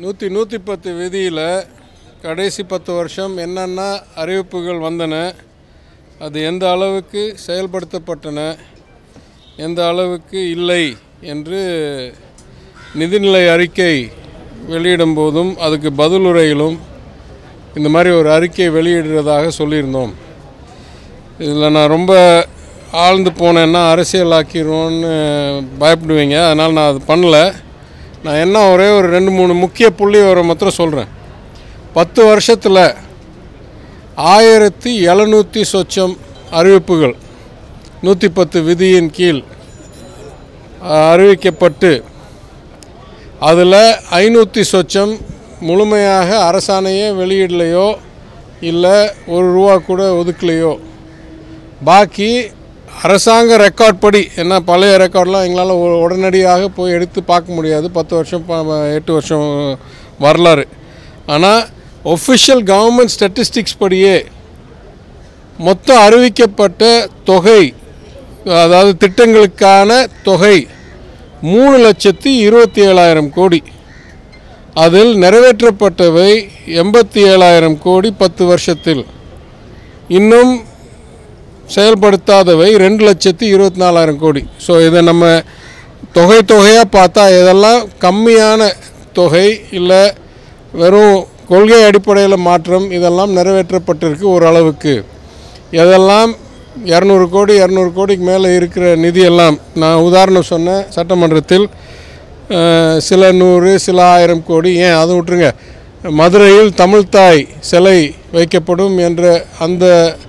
நூற்றி நூற்றி பத்து விதியில் கடைசி பத்து வருஷம் என்னென்ன அறிவிப்புகள் வந்தன அது எந்த அளவுக்கு செயல்படுத்தப்பட்டன எந்த அளவுக்கு இல்லை என்று நிதிநிலை அறிக்கை வெளியிடும் போதும் அதுக்கு பதிலுரையிலும் இந்த மாதிரி ஒரு அறிக்கை வெளியிடுறதாக சொல்லியிருந்தோம் இதில் நான் ரொம்ப ஆழ்ந்து போனேன்னா அரசியலாக்கிடுவோன்னு பயப்படுவீங்க அதனால் நான் அது பண்ணல நான் என்ன ஒரே ஒரு ரெண்டு மூணு முக்கிய புள்ளி வர மாத்திரம் சொல்கிறேன் பத்து வருஷத்தில் ஆயிரத்தி எழுநூற்றி சொச்சம் அறிவிப்புகள் நூற்றி பத்து விதியின் கீழ் அஹ், அறிவிக்கப்பட்டு அதில் ஐநூற்றி சொச்சம் முழுமையாக அரசாணையே வெளியிடலையோ இல்லை ஒரு ரூபா கூட ஒதுக்கலையோ பாக்கி அரசாங்க ரெக்கார்ட் படி என்ன பழைய ரெக்கார்ட்லாம் எங்களால் உ- உடனடியாக போய் எடுத்து பார்க்க முடியாது பத்து வருஷம் ப- எட்டு வருஷம் வரலாறு ஆனால் ஒஃபிஷியல் கவர்மெண்ட் ஸ்டட்டிஸ்டிக்ஸ் படியே மொத்தம் அறிவிக்கப்பட்ட தொகை அதாவது திட்டங்களுக்கான தொகை மூணு லட்சத்தி இருபத்தி ஏழாயிரம் கோடி அதில் நிறைவேற்றப்பட்டவை எண்பத்தி ஏழாயிரம் கோடி பத்து வருஷத்தில் இன்னும் செயல்படுத்தாதவை ரெண்டு லட்சத்தி இருபத்தி நாலாயிரம் கோடி ஸோ இதை நம்ம தொகை தொகையாக பார்த்தா இதெல்லாம் கம்மியான தொகை இல்லை வெறும் கொள்கை அடிப்படையில் மாற்றம் இதெல்லாம் நிறைவேற்றப்பட்டிருக்கு ஓரளவுக்கு இதெல்லாம் இரநூறு கோடி இரநூறு கோடிக்கு மேலே இருக்கிற நிதியெல்லாம் நான் உதாரணம் சொன்னேன் சட்டமன்றத்தில் அஹ், சில நூறு சில ஆயிரம் கோடி ஏன் அதை விட்டுருங்க மதுரையில் தமிழ்தாய் சிலை வைக்கப்படும் என்ற அந்த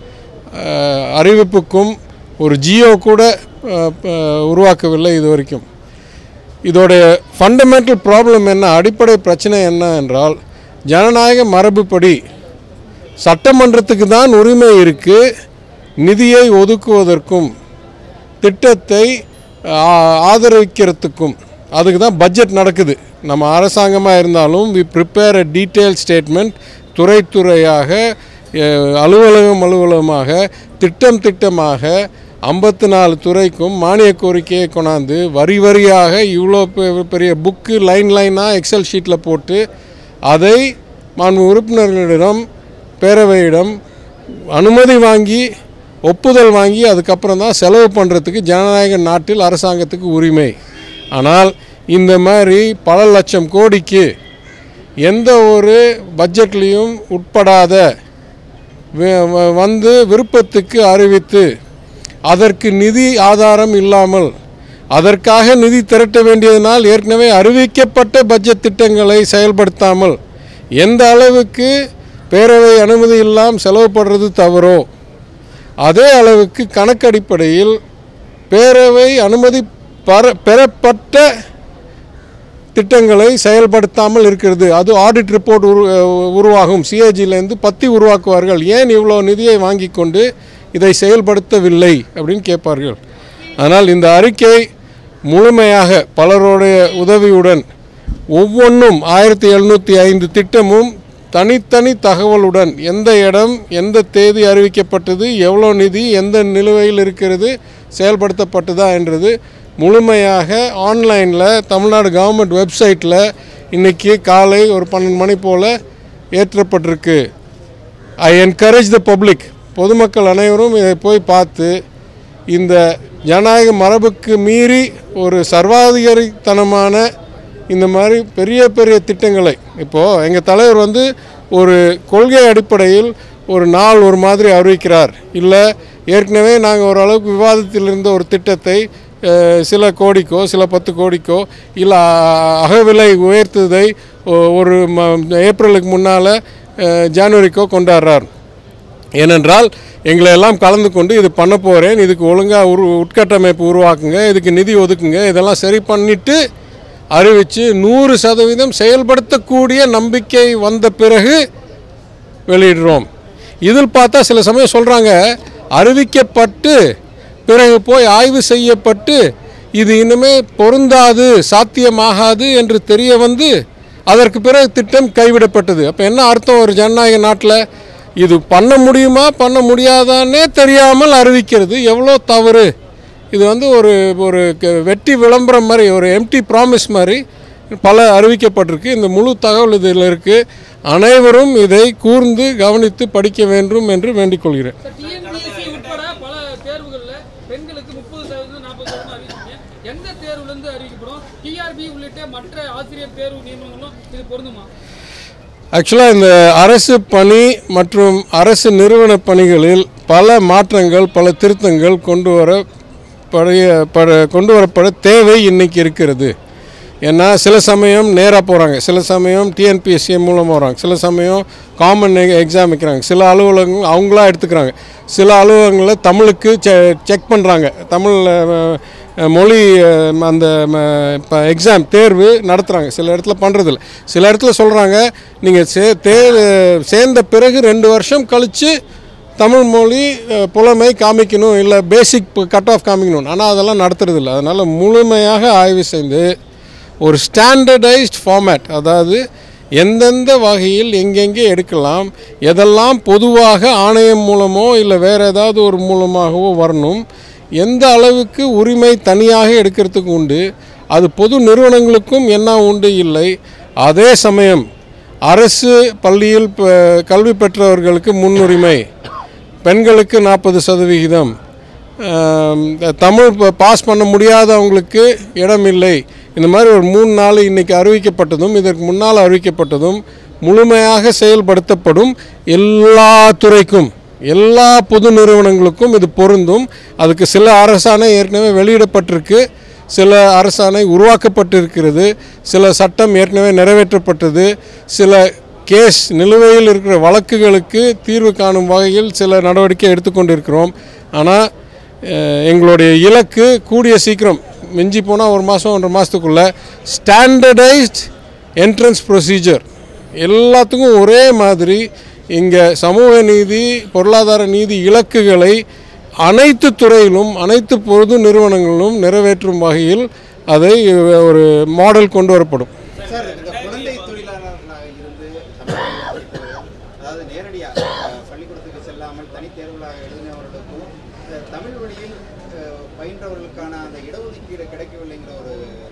அஹ், அறிவிப்புக்கும் ஒரு ஜியோ கூட அஹ், ப- உருவாக்கவில்லை இது வரைக்கும் இதோடைய ஃபண்டமெண்டல் ப்ராப்ளம் என்ன அடிப்படை பிரச்சனை என்ன என்றால் ஜனநாயக மரபுப்படி சட்டமன்றத்துக்கு தான் உரிமை இருக்குது நிதியை ஒதுக்குவதற்கும் திட்டத்தை ஆ- ஆதரிக்கிறதுக்கும் அதுக்கு தான் பட்ஜெட் நடக்குது நம்ம அரசாங்கமாக இருந்தாலும் we prepare a detail statement துறை துறையாக அஹ், அலுவலகம் அலுவலகமாக திட்டம் திட்டமாக ஐம்பத்தி நாலு துறைக்கும் மானிய கோரிக்கையை கொண்டாந்து வரி வரியாக இவ்வளோ பெ- பெரிய புக்கு லைன் லைனாக எக்ஸல் ஷீட்டில் போட்டு அதை மாண்பு உறுப்பினர்களிடம் பேரவையிடம் அனுமதி வாங்கி ஒப்புதல் வாங்கி அதுக்கப்புறம் தான் செலவு பண்ணுறதுக்கு ஜனநாயக நாட்டில் அரசாங்கத்துக்கு உரிமை ஆனால் இந்த மாதிரி பல லட்சம் கோடிக்கு எந்த ஒரு பட்ஜெட்லேயும் உட்படாத வி- வ- வந்து விருப்பத்துக்கு அறிவித்து அதற்கு நிதி ஆதாரம் இல்லாமல் அதற்காக நிதி திரட்ட வேண்டியதனால் ஏற்கனவே அறிவிக்கப்பட்ட பட்ஜெட் திட்டங்களை செயல்படுத்தாமல் எந்த அளவுக்கு பேரவை அனுமதி இல்லாமல் செலவுப்படுறது தவறோ அதே அளவுக்கு கணக்கடிப்படையில் பேரவை அனுமதி பெற பெறப்பட்ட திட்டங்களை செயல்படுத்தாமல் இருக்கிறது அது ஆடிட் ரிப்போர்ட் உரு உருவாகும் சிஏஜிலேருந்து பத்தி உருவாக்குவார்கள் ஏன் இவ்வளோ நிதியை வாங்கி கொண்டு இதை செயல்படுத்தவில்லை அப்படின்னு கேட்பார்கள் ஆனால் இந்த அறிக்கை முழுமையாக பலருடைய உதவியுடன் ஒவ்வொன்றும் ஆயிரத்தி எழுநூற்றி ஐந்து திட்டமும் தனித்தனி தகவலுடன் எந்த இடம் எந்த தேதி அறிவிக்கப்பட்டது எவ்வளோ நிதி எந்த நிலுவையில் இருக்கிறது செயல்படுத்தப்பட்டதா என்றது முழுமையாக ஆன்லைனில் தமிழ்நாடு கவர்மெண்ட் வெப்சைட்டில் இன்றைக்கி காலை ஒரு பன்னெண்டு மணி போல் ஏற்றப்பட்டிருக்கு ஐ என்கரேஜ் த பப்ளிக் பொதுமக்கள் அனைவரும் இதை போய் பார்த்து இந்த ஜனநாயக மரபுக்கு மீறி ஒரு சர்வாதிகாரித்தனமான இந்த மாதிரி பெரிய பெரிய திட்டங்களை இப்போது எங்கள் தலைவர் வந்து ஒரு கொள்கை அடிப்படையில் ஒரு நாள் ஒரு மாதிரி அறிவிக்கிறார் இல்லை ஏற்கனவே நாங்கள் ஓரளவுக்கு விவாதத்தில் இருந்த ஒரு திட்டத்தை அஹ், சில கோடிக்கோ சில பத்து கோடிக்கோ இல்லை அகவிலை உயர்த்துவதை ஒ- ஒரு ம ஏப்ரலுக்கு முன்னால் ஜனவரிக்கோ கொண்டாடுறார் ஏனென்றால் எங்களை எல்லாம் கலந்து கொண்டு இது பண்ண போகிறேன் இதுக்கு ஒழுங்காக உரு உட்கட்டமைப்பு உருவாக்குங்க இதுக்கு நிதி ஒதுக்குங்க இதெல்லாம் சரி பண்ணிட்டு அறிவித்து நூறு சதவீதம் செயல்படுத்தக்கூடிய நம்பிக்கை வந்த பிறகு வெளியிடுறோம் இதில் பார்த்தா சில சமயம் சொல்கிறாங்க அறிவிக்கப்பட்டு பிறகு போய் ஆய்வு செய்யப்பட்டு இது இனிமே பொருந்தாது சாத்தியமாகாது என்று தெரிய வந்து அதற்கு பிறகு திட்டம் கைவிடப்பட்டது அப்போ என்ன அர்த்தம் ஒரு ஜனநாயக நாட்டில் இது பண்ண முடியுமா பண்ண முடியாதான்னே தெரியாமல் அறிவிக்கிறது எவ்வளோ தவறு இது வந்து ஒரு ஒரு க- வெட்டி விளம்பரம் மாதிரி ஒரு எம்டி ப்ராமிஸ் மாதிரி பல அறிவிக்கப்பட்டிருக்கு இந்த முழு தகவல் இதில் இருக்குது அனைவரும் இதை கூர்ந்து கவனித்து படிக்க வேண்டும் என்று வேண்டிக் கொள்கிறேன் டிஎன்பிஎஸ்சி உட்பட பல தேர்வுகள்ல பெண்களுக்கு முப்பது சதவீதம் நாற்பது சதவீதம் அறிவிச்சிருக்கீங்க எந்த தேர்வுல இருந்து அறிவிக்கப்படும் டிஆர்பி உள்ளிட்ட மற்ற ஆசிரியர் தேர்வு நியமனங்களும் இது பொருந்துமா ஆக்சுவலாக இந்த அரசு பணி மற்றும் அரசு நிறுவன பணிகளில் பல மாற்றங்கள் பல திருத்தங்கள் கொண்டு வர படைய பட கொண்டு வரப்பட தேவை இன்னைக்கு இருக்கிறது ஏன்னா சில சமயம் நேராக போகிறாங்க சில சமயம் டிஎன்பிஎஸ்சி மூலமாக வராங்க சில சமயம் காமன் எக்ஸாம் வைக்கிறாங்க சில அலுவலகங்கள் அவங்களா எடுத்துக்கிறாங்க சில அலுவலகங்களில் தமிழுக்கு செ செக் பண்ணுறாங்க தமிழ் அஹ், மொழி அஹ், அந்த இப்போ எக்ஸாம் தேர்வு நடத்துகிறாங்க சில இடத்துல பண்ணுறதில்ல சில இடத்துல சொல்கிறாங்க நீங்கள் சே தே சேர்ந்த பிறகு ரெண்டு வருஷம் கழித்து தமிழ் மொழி அஹ், புலமை காமிக்கணும் இல்லை பேசிக் கட் ஆஃப் காமிக்கணும் ஆனால் அதெல்லாம் நடத்துறதில்ல அதனால் முழுமையாக ஆய்வு செய்து ஒரு ஸ்டாண்டர்டைஸ்ட் ஃபார்மேட் அதாவது எந்தெந்த வகையில் எங்கெங்கே எடுக்கலாம் எதெல்லாம் பொதுவாக ஆணையம் மூலமோ இல்லை வேறு ஏதாவது ஒரு மூலமாகவோ வரணும் எந்த அளவுக்கு உரிமை தனியாக எடுக்கிறதுக்கு உண்டு அது பொது நிறுவனங்களுக்கும் என்ன உண்டு இல்லை அதே சமயம் அரசு பள்ளியில் ப- கல்வி பெற்றவர்களுக்கு முன்னுரிமை பெண்களுக்கு நாற்பது சதவிகிதம் ஆம், தமிழ் ப- பாஸ் பண்ண முடியாதவங்களுக்கு இடம் இல்லை இந்த மாதிரி ஒரு மூணு நாள் இன்னைக்கு அறிவிக்கப்பட்டதும் இதற்கு முன்னால் அறிவிக்கப்பட்டதும் முழுமையாக செயல்படுத்தப்படும் எல்லா துறைக்கும் எல்லா பொது நிறுவனங்களுக்கும் இது பொருந்தும் அதுக்கு சில அரசாணை ஏற்கனவே வெளியிடப்பட்டிருக்கு சில அரசாணை உருவாக்கப்பட்டிருக்கிறது சில சட்டம் ஏற்கனவே நிறைவேற்றப்பட்டது சில கேஸ் நிலுவையில் இருக்கிற வழக்குகளுக்கு தீர்வு காணும் வகையில் சில நடவடிக்கை எடுத்துக்கொண்டிருக்கிறோம் ஆனால் அஹ், எங்களுடைய இலக்கு கூடிய சீக்கிரம் மிஞ்சி போனால் ஒரு மாதம் ஒன்றரை மாதத்துக்குள்ளே ஸ்டாண்டர்டைஸ்ட் என்ட்ரன்ஸ் ப்ரொசீஜர் எல்லாத்துக்கும் ஒரே மாதிரி இங்கே சமூக நீதி பொருளாதார நீதி இலக்குகளை அனைத்து துறையிலும் அனைத்து பொது நிறுவனங்களிலும் நிறைவேற்றும் வகையில் அதை ஒரு மாடல் கொண்டு வரப்படும் சார் இந்த குழந்தை தொழிலாளர்களாக இருந்து தமிழ் படிப்பவர், அதாவது நேரடியாக அஹ், பள்ளிக்கூடத்துக்கு செல்லாமல் தனி தேர்வுகளாக எழுதினவர்களுக்கும் அஹ், தமிழ் வழியில் அஹ், பயின்றவர்களுக்கான அந்த இடஒதுக்கீடு கிடைக்கவில்லைங்கிற ஒரு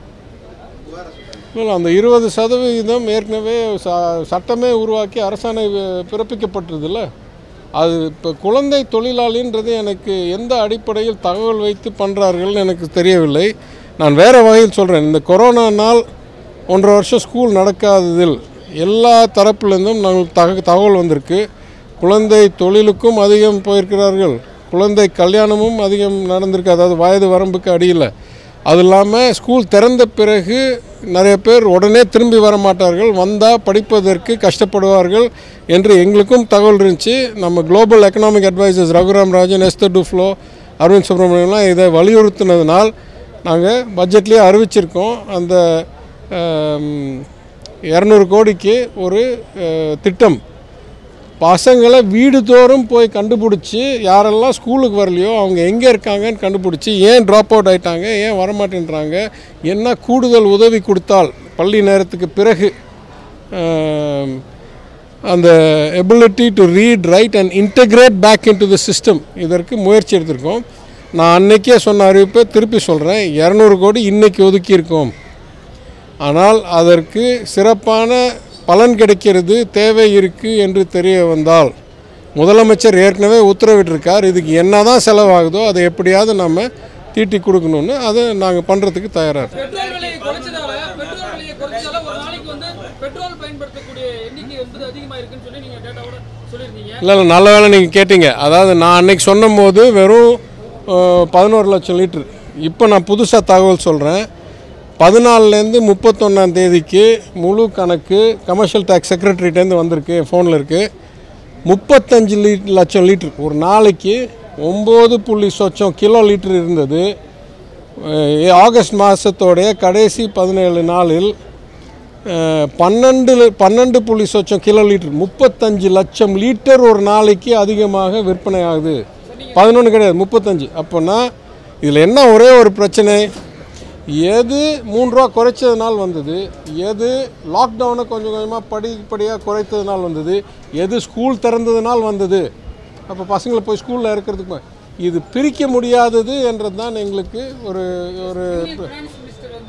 புகாரை சொல்றாங்க இல்லை, அந்த இருபது சதவிகிதம் ஏற்கனவே ச- சட்டமே உருவாக்கி அரசாணை வி- பிறப்பிக்கப்பட்டிருதுல்ல அது இப்போ குழந்தை தொழிலாளின்றது எனக்கு எந்த அடிப்படையில் தகவல் வைத்து பண்ணுறார்கள்னு எனக்கு தெரியவில்லை நான் வேறு வகையில் சொல்கிறேன் இந்த கொரோனானால் ஒன்றரை வருஷம் ஸ்கூல் நடக்காததில் எல்லா தரப்புலேருந்தும் நாங்கள் தக தகவல் வந்திருக்கு குழந்தை தொழிலுக்கும் அதிகம் போயிருக்கிறார்கள் குழந்தை கல்யாணமும் அதிகம் நடந்திருக்கு அதாவது வயது வரம்புக்கு அடியில் அது இல்லாமல் ஸ்கூல் திறந்த பிறகு நிறைய பேர் உடனே திரும்பி வர மாட்டார்கள் வந்தால் படிப்பதற்கு கஷ்டப்படுவார்கள் என்று எங்களுக்கும் தகவல் இருந்துச்சு நம்ம global economic advisers Raghuram Rajan Esther Duflo Arvind சுப்ரமணியம்லாம் இதை வலியுறுத்தினதுனால் நாங்கள் பட்ஜெட்லேயே அறிவிச்சிருக்கோம் அந்த இரநூறு கோடிக்கு ஒரு அஹ், திட்டம் பசங்களை வீடு தோறும் போய் கண்டுபிடிச்சி யாரெல்லாம் ஸ்கூலுக்கு வரலையோ அவங்க எங்கே இருக்காங்கன்னு கண்டுபிடிச்சி ஏன் ட்ராப் அவுட் ஆயிட்டாங்க ஏன் வரமாட்டேன்றாங்க என்ன கூடுதல் உதவி கொடுத்தால் பள்ளி நேரத்துக்கு பிறகு ஆம், அந்த ability to read write and integrate back into the system இதற்கு முயற்சி எடுத்திருக்கோம் நான் அன்னைக்கே சொன்ன அறிவிப்பை திருப்பி சொல்கிறேன் இரநூறு கோடி இன்னைக்கு ஒதுக்கியிருக்கோம் ஆனால் அதற்கு சிறப்பான பலன் கிடைக்கிறது தேவை இருக்குது என்று தெரிய வந்தால் முதலமைச்சர் ஏற்கனவே உத்தரவிட்டிருக்கார் இதுக்கு என்ன தான் செலவாகுதோ அதை எப்படியாவது நம்ம தீட்டி கொடுக்கணும்னு அதை நாங்கள் பண்ணுறதுக்கு தயாராக இருக்கோம் பெட்ரோல் விலையை குறைச்சதால பெட்ரோல் விலையை குறைச்சதால ஒரு நாளைக்கு வந்து பெட்ரோல் பயன்படுத்தக்கூடிய எண்ணிக்கை வந்து அதிகமா இருக்குன்னு சொல்லி நீங்க டேட்டாவோட சொல்லியிருந்தீங்க இல்லை இல்லை நல்ல வேளை நீங்கள் கேட்டீங்க அதாவது நான் அன்னைக்கு சொன்னபோது வெறும் பதினோரு லட்சம் லிட்டர் இப்போ நான் புதுசாக தகவல் சொல்கிறேன் பதினாலுலேருந்து முப்பத்தொன்னாம் தேதிக்கு முழு கணக்கு கமர்ஷியல் டேக்ஸ் செக்ரட்டரிட்டேருந்து வந்திருக்கு ஃபோனில் இருக்குது முப்பத்தஞ்சு லீ லட்சம் லிட்டர் ஒரு நாளைக்கு ஒம்பது புள்ளி சொச்சம் கிலோ லிட்டர் இருந்தது அஹ் ஆகஸ்ட் மாதத்தோடைய கடைசி பதினேழு நாளில் அஹ், பன்னெண்டு லி- பன்னெண்டு புள்ளி சொச்சம் கிலோ லிட்டர் முப்பத்தஞ்சு லட்சம் லிட்டர் ஒரு நாளைக்கு அதிகமாக விற்பனை ஆகுது பதினொன்று கிடையாது முப்பத்தஞ்சு அப்போனா இதில் என்ன ஒரே ஒரு பிரச்சனை எது மூணு ரூபா குறைச்சதுனால வந்தது எது லாக்டவுனை கொஞ்சம் கொஞ்சமாக படிப்படியாக குறைத்ததுனால வந்தது எது ஸ்கூல் திறந்ததுனால் வந்தது அப்போ பசங்களை போய் ஸ்கூலில் இருக்கிறதுக்கு ம- இது பிரிக்க முடியாதது என்றது தான் எங்களுக்கு ஒரு ஒரு ஃபினான்ஸ் மினிஸ்டர் வந்து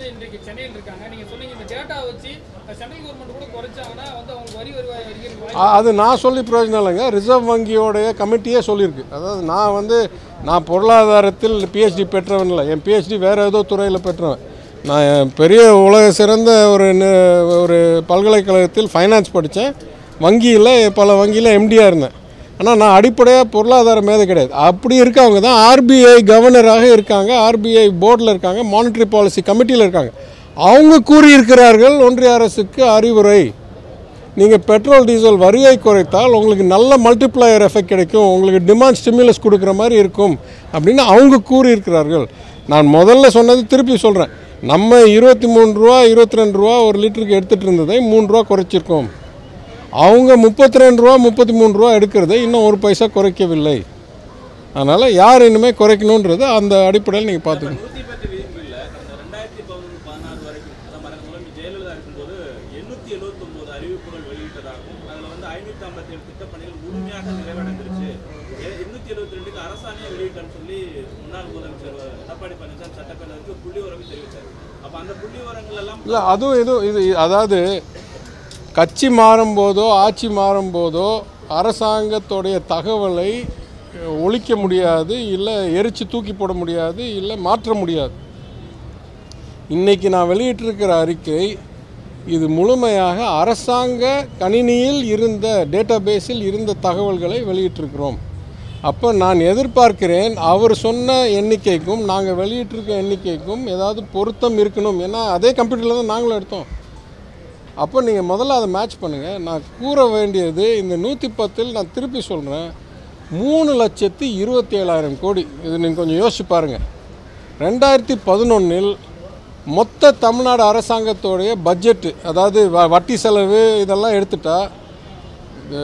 இன்றைக்கு சென்னையில் இருக்காங்க நீங்க சொன்னீங்க இந்த டேட்டா வச்சு சென்ட்ரல் கவர்மெண்ட் கூட குறைச்சாங்கன்னா வந்து அவங்களுக்கு வரி வருவாய் அதிகரிக்க வாய்ப்பு அ- அது நான் சொல்லி பிரயோஜனம் இல்லைங்க ரிசர்வ் வங்கியோடைய கமிட்டியே சொல்லியிருக்கு அதாவது நான் வந்து நான் பொருளாதாரத்தில் பிஹெச்டி பெற்றவன் இல்லை என் பிஹெச்டி வேறு ஏதோ துறையில் பெற்றவன் நான் பெரிய உலக சிறந்த ஒரு நி- ஒரு பல்கலைக்கழகத்தில் ஃபைனான்ஸ் படித்தேன் வங்கியில் பல வங்கியில் எம்டியாக இருந்தேன் ஆனால் நான் அடிப்படையாக பொருளாதார மேதை கிடையாது அப்படி இருக்கவங்க தான் ஆர்பிஐ கவர்னராக இருக்காங்க ஆர்பிஐ போர்டில் இருக்காங்க மானிட்டரி பாலிசி கமிட்டியில் இருக்காங்க அவங்க கூறியிருக்கிறார்கள் ஒன்றிய அரசுக்கு அறிவுரை நீங்கள் பெட்ரோல் டீசல் வரியை குறைத்தால் உங்களுக்கு நல்ல மல்டிப்ளையர் எஃபெக்ட் கிடைக்கும் உங்களுக்கு டிமாண்ட் ஸ்டிமுலஸ் கொடுக்குற மாதிரி இருக்கும் அப்படின்னு அவங்க கூறியிருக்கிறார்கள் நான் முதல்ல சொன்னது திருப்பி சொல்கிறேன் நம்ம இருபத்தி மூணு ரூபா இருபத்தி ரெண்டு ரூபா ஒரு லிட்டருக்கு எடுத்துகிட்டு இருந்ததை மூணு ரூபா குறைச்சிருக்கோம் அவங்க முப்பத்தி ரெண்டு ரூபா முப்பத்தி மூணு ரூபா எடுக்கிறதை இன்னும் ஒரு பைசா குறைக்கவில்லை அதனால் யார் இனிமேல் குறைக்கணுன்றது அந்த அடிப்படையில் நீங்கள் பார்த்துக்கணும் நூத்தி பத்து விதிமுறையில் கடந்த ரெண்டாயிரத்தி பதினொன்று பதினாறு வரைக்கும் அதான் மறைந்த முதல்வர் ஜெயலலிதா இருக்கும்போது எண்ணூத்தி எழுபத்தி ஒன்பது அறிவிப்புகள் வெளியிட்டதாகவும் அதுல வந்து ஐநூத்தி ஐம்பத்தி ஏழு திட்டப்பணிகள் முழுமையாக நிறைவடைந்துருச்சு எண்ணூத்தி எழுபத்தி ரெண்டுக்கு அரசாணையை வெளியிட்டேன்னு சொல்லி முன்னாள் முதலமைச்சர் எடப்பாடி பழனிசாமி சட்டப்பேரவைக்கு புள்ளி உரங்கள் தெரிவித்தார் அப்ப அந்த புள்ளி உரங்கள் எல்லாம் இல்லை அதுவும் இது இது அதாவது கட்சி மாறும்போதோ ஆட்சி மாறும்போதோ அரசாங்கத்துடைய தகவலை அஹ், ஒழிக்க முடியாது இல்லை எரிச்சு தூக்கி போட முடியாது இல்லை மாற்ற முடியாது இன்னைக்கு நான் வெளியிட்டிருக்கிற அறிக்கை இது முழுமையாக அரசாங்க கணினியில் இருந்த டேட்டாபேஸில் இருந்த தகவல்களை வெளியிட்டிருக்கிறோம் அப்போ நான் எதிர்பார்க்கிறேன் அவர் சொன்ன எண்ணிக்கைக்கும் நாங்கள் வெளியிட்டிருக்க எண்ணிக்கைக்கும் ஏதாவது பொருத்தம் இருக்கணும் ஏன்னா அதே கம்ப்யூட்டரில் தான் நாங்களும் எடுத்தோம் அப்போ நீங்கள் முதல்ல அதை மேட்ச் பண்ணுங்கள் நான் கூற வேண்டியது இந்த நூற்றி பத்தில் நான் திருப்பி சொல்கிறேன் மூணு லட்சத்தி இருபத்தி ஏழாயிரம் கோடி இது நீங்கள் கொஞ்சம் யோசிச்சு பாருங்கள் ரெண்டாயிரத்தி பதினொன்றில் மொத்த தமிழ்நாடு அரசாங்கத்தோடைய பட்ஜெட்டு அதாவது வ- வட்டி செலவு இதெல்லாம் எடுத்துட்டா இது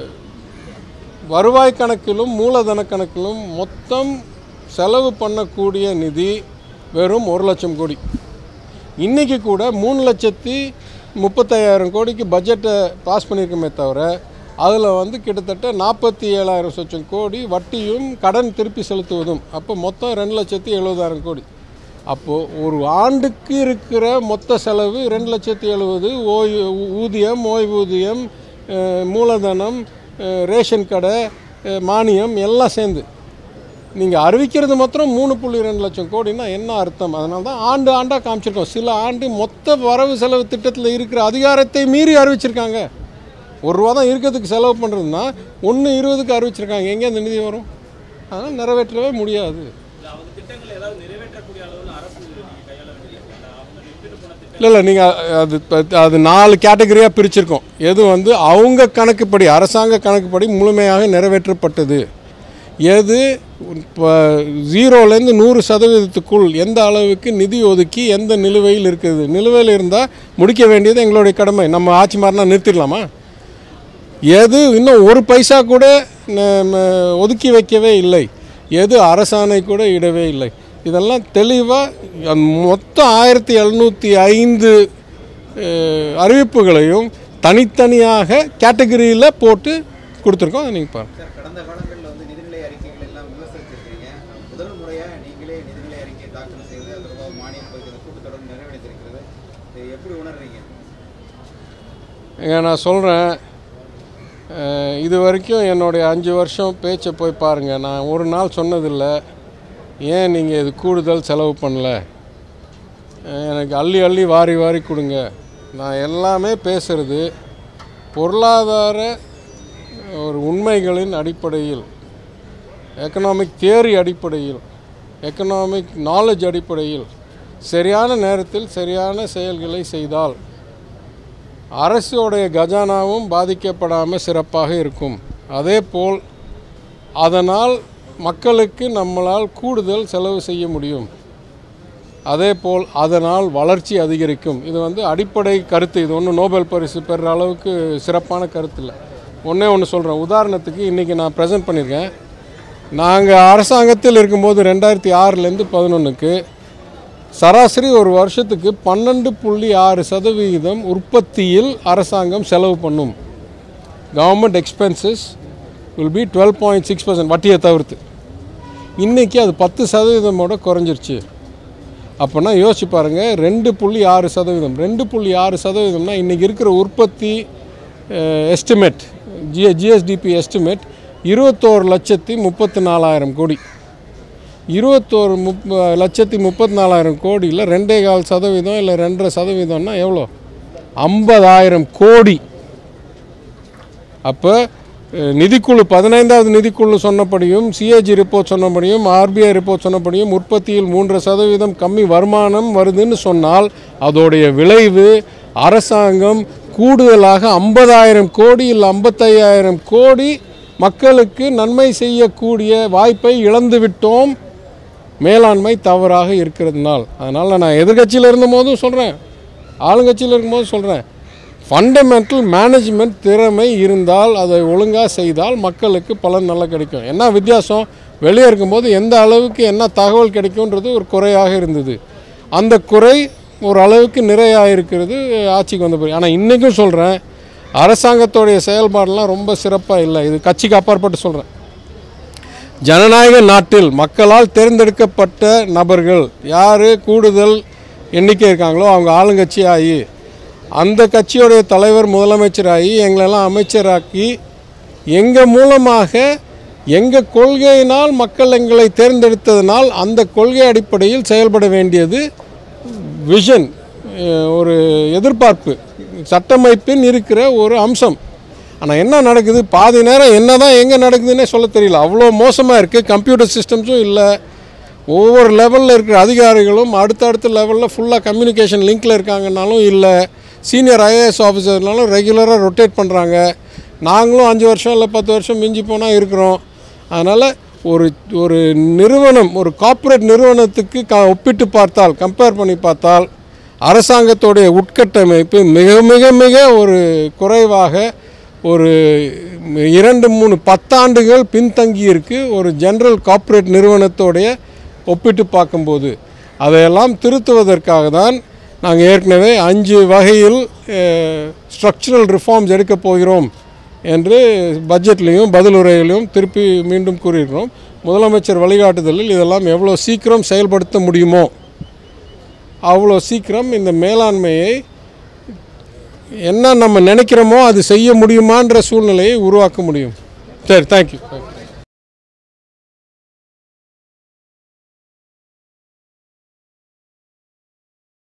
வருவாய் கணக்கிலும் மூலதன கணக்கிலும் மொத்தம் செலவு பண்ணக்கூடிய நிதி வெறும் ஒரு லட்சம் கோடி இன்றைக்கி கூட மூணு லட்சத்தி முப்பத்தையாயிரம் கோடிக்கு பட்ஜெட்டை பாஸ் பண்ணியிருக்கோமே தவிர அதில் வந்து கிட்டத்தட்ட நாற்பத்தி ஏழாயிரம் சொச்சம் கோடி வட்டியும் கடன் திருப்பி செலுத்துவதும் அப்போ மொத்தம் ரெண்டு லட்சத்தி எழுபதாயிரம் கோடி அப்போது ஒரு ஆண்டுக்கு இருக்கிற மொத்த செலவு ரெண்டு லட்சத்தி எழுபது ஓய்வு ஊதியம் ஓய்வூதியம் அஹ், மூலதனம் அஹ், ரேஷன் கடை அஹ், மானியம் எல்லாம் சேர்ந்து நீங்கள் அறிவிக்கிறது மாத்திரம் மூணு புள்ளி ரெண்டு லட்சம் கோடின்னா என்ன அர்த்தம் அதனால தான் ஆண்டு ஆண்டாக காமிச்சிருக்கோம் சில ஆண்டு மொத்த வரவு செலவு திட்டத்தில் இருக்கிற அதிகாரத்தை மீறி அறிவிச்சிருக்காங்க ஒரு ரூபா தான் இருக்கிறதுக்கு செலவு பண்ணுறதுன்னா ஒன்று இருபதுக்கு அறிவிச்சிருக்காங்க எங்கே அந்த நிதி வரும் அதனால் நிறைவேற்றவே முடியாது இல்ல அவங்க திட்டங்களை ஏதாவது நிறைவேற்றக்கூடிய அளவில் அரசு நீங்க கையாள வேண்டியது அந்த அவங்க விட்டுட்டு போன திட்டம் இல்லை இல்லை நீங்கள் அது இப்ப- அது நாலு கேட்டகரியாக பிரிச்சிருக்கோம் எது வந்து அவங்க கணக்குப்படி அரசாங்க கணக்குப்படி முழுமையாக நிறைவேற்றப்பட்டது எது இப்போ ஜீரோலேருந்து நூறு சதவீதத்துக்குள் எந்த அளவுக்கு நிதி ஒதுக்கி எந்த நிலுவையில் இருக்குது நிலுவையில் இருந்தால் முடிக்க வேண்டியது எங்களுடைய கடமை நம்ம ஆட்சி மாறினா நிறுத்திடலாமா எது இன்னும் ஒரு பைசா கூட நம்ம ஒதுக்கி வைக்கவே இல்லை எது அரசாணை கூட இடவே இல்லை இதெல்லாம் தெளிவாக மொத்தம் ஆயிரத்தி எழுநூற்றி ஐந்து அறிவிப்புகளையும் தனித்தனியாக கேட்டகரியில் போட்டு கொடுத்துருக்கோம் அதை நீங்கள் பாருங்கள் சார் கடந்த காலங்களில் வந்து நிதிநிலை அறிக்கைகள் எல்லாம் விமர்சிச்சிருக்கீங்க முதல் முறையாக நீங்களே நிதிநிலை அறிக்கையை தாக்கல் செய்து அது தொடர்பாக மானியம் கொடுக்கிறது கூட்டத்தொடர் நிறைவடைந்திருக்கிறது இதை எப்படி உணர்றீங்க ஏங்க நான் சொல்கிறேன் இது வரைக்கும் என்னுடைய அஞ்சு வருஷம் பேச்சை போய் பாருங்கள் நான் ஒரு நாள் சொன்னதில்லை ஏன் நீங்கள் இது கூடுதல் செலவு பண்ணல அஹ் எனக்கு அள்ளி அள்ளி வாரி வாரி கொடுங்க நான் எல்லாமே பேசுகிறது பொருளாதார ஒரு உண்மைகளின் அடிப்படையில் எக்கனாமிக் தியரி அடிப்படையில் எக்கனாமிக் நாலேஜ் அடிப்படையில் சரியான நேரத்தில் சரியான செயல்களை செய்தால் அரசுடைய கஜானாவும் பாதிக்கப்படாமல் சிறப்பாக இருக்கும் அதேபோல் அதனால் மக்களுக்கு நம்மளால் கூடுதல் செலவு செய்ய முடியும் அதேபோல் அதனால் வளர்ச்சி அதிகரிக்கும் இது வந்து அடிப்படை கருத்து இது ஒன்றும் நோபல் பரிசு பெறுற அளவுக்கு சிறப்பான கருத்து இல்லை ஒன்றே ஒன்று சொல்கிறேன் உதாரணத்துக்கு இன்றைக்கி நான் ப்ரெசென்ட் பண்ணியிருக்கேன் நாங்கள் அரசாங்கத்தில் இருக்கும்போது ரெண்டாயிரத்தி ஆறுலேருந்து பதினொன்றுக்கு சராசரி ஒரு வருஷத்துக்கு பன்னெண்டு புள்ளி ஆறு சதவிகிதம் உற்பத்தியில் அரசாங்கம் செலவு பண்ணும் government expenses will be twelve point six percent வட்டியை தவிர்த்து இன்றைக்கி அது பத்து சதவீதமோட குறைஞ்சிருச்சு அப்போனா யோசிச்சு பாருங்கள் ரெண்டு புள்ளி ஆறு சதவீதம் ரெண்டு புள்ளி ஆறு சதவீதம்னா இன்றைக்கி இருக்கிற உற்பத்தி எஸ்டிமேட் ஜி ஜிஎஸ்டிபி எஸ்டிமேட் இருபத்தோரு லட்சத்தி முப்பத்தி நாலாயிரம் கோடி இருபத்தோரு முப் லட்சத்தி முப்பத்தி நாலாயிரம் கோடியில் ரெண்டே கால் சதவீதம் இல்லை ரெண்டரை சதவீதம்னா எவ்வளோ ஐம்பதாயிரம் கோடி அப்போ அஹ், நிதிக்குழு பதினைந்தாவது நிதிக்குழு சொன்னபடியும் சிஏஜி ரிப்போர்ட் சொன்னபடியும் ஆர்பிஐ ரிப்போர்ட் சொன்னபடியும் உற்பத்தியில் மூன்று சதவீதம் கம்மி வருமானம் வருதுன்னு சொன்னால் அதோடைய விளைவு அரசாங்கம் கூடுதலாக ஐம்பதாயிரம் கோடி இல்லை ஐம்பத்தையாயிரம் கோடி மக்களுக்கு நன்மை செய்யக்கூடிய வாய்ப்பை இழந்து விட்டோம் மேலாண்மை தவறாக இருக்கிறதுனால் அதனால் நான் எதிர்கட்சியில் இருந்தபோதும் சொல்கிறேன் ஆளுங்கட்சியில் இருக்கும்போது சொல்கிறேன் ஃபண்டமெண்டல் மேனேஜ்மெண்ட் திறமை இருந்தால் அதை ஒழுங்காக செய்தால் மக்களுக்கு பலன் நல்லா கிடைக்கும் என்ன வித்தியாசம் வெளியே இருக்கும்போது எந்த அளவுக்கு என்ன தகவல் கிடைக்கும்ன்றது ஒரு குறையாக இருந்தது அந்த குறை ஒரு அளவுக்கு நிறையாக இருக்கிறது ஆட்சிக்கு வந்த பிறகு ஆனால் இன்றைக்கும் சொல்கிறேன் அரசாங்கத்தோடைய செயல்பாடெல்லாம் ரொம்ப சிறப்பாக இல்லை இது கட்சிக்கு அப்பாற்பட்டு சொல்கிறேன் ஜனநாயக நாட்டில் மக்களால் தேர்ந்தெடுக்கப்பட்ட நபர்கள் யார் கூடுதல் எண்ணிக்கை இருக்காங்களோ அவங்க ஆளுங்கட்சி ஆகி அந்த கட்சியோடைய தலைவர் முதலமைச்சராகி எங்களெல்லாம் அமைச்சராக்கி எங்கள் மூலமாக எங்கள் கொள்கையினால் மக்கள் எங்களை தேர்ந்தெடுத்ததனால் அந்த கொள்கை அடிப்படையில் செயல்பட வேண்டியது விஷன் ஒரு எதிர்பார்ப்பு சட்டமைப்பின் இருக்கிற ஒரு அம்சம் ஆனால் என்ன நடக்குது பாதி நேரம் என்ன தான் எங்கே நடக்குதுன்னே சொல்ல தெரியல அவ்வளோ மோசமாக இருக்குது கம்ப்யூட்டர் சிஸ்டம்ஸும் இல்லை ஒவ்வொரு லெவலில் இருக்கிற அதிகாரிகளும் அடுத்தடுத்த லெவலில் ஃபுல்லாக கம்யூனிகேஷன் லிங்க்கில் இருக்காங்கனாலும் இல்லை சீனியர் ஐஏஎஸ் ஆஃபீஸர்னாலும் ரெகுலராக ரொட்டேட் பண்ணுறாங்க நாங்களும் அஞ்சு வருஷம் இல்லை பத்து வருஷம் மிஞ்சி போனால் இருக்கிறோம் அதனால் ஒரு ஒரு நிறுவனம் ஒரு கார்ப்பரேட் நிறுவனத்துக்கு க ஒப்பிட்டு பார்த்தால் கம்பேர் பண்ணி பார்த்தால் அரசாங்கத்தோடைய உட்கட்டமைப்பு மிக மிக மிக ஒரு குறைவாக ஒரு இரண்டு மூணு பத்தாண்டுகள் பின்தங்கி இருக்கு ஒரு ஜெனரல் கார்ப்பரேட் நிறுவனத்தோடைய ஒப்பிட்டு பார்க்கும்போது அதையெல்லாம் திருத்துவதற்காக தான் நாங்கள் ஏற்கனவே அஞ்சு வகையில் ஸ்ட்ரக்சரல் ரிஃபார்ம்ஸ் எடுக்கப் போகிறோம் என்று பட்ஜெட்லேயும் பதிலுரையிலையும் திருப்பி மீண்டும் கூறியிருக்கிறோம் முதலமைச்சர் வழிகாட்டுதலில் இதெல்லாம் எவ்வளோ சீக்கிரம் செயல்படுத்த முடியுமோ அவ்வளோ சீக்கிரம் இந்த மேலாண்மையை என்ன நம்ம நினைக்கிறோமோ அது செய்ய முடியுமான்ற சூழ்நிலையை உருவாக்க முடியும் சரி தேங்க்யூ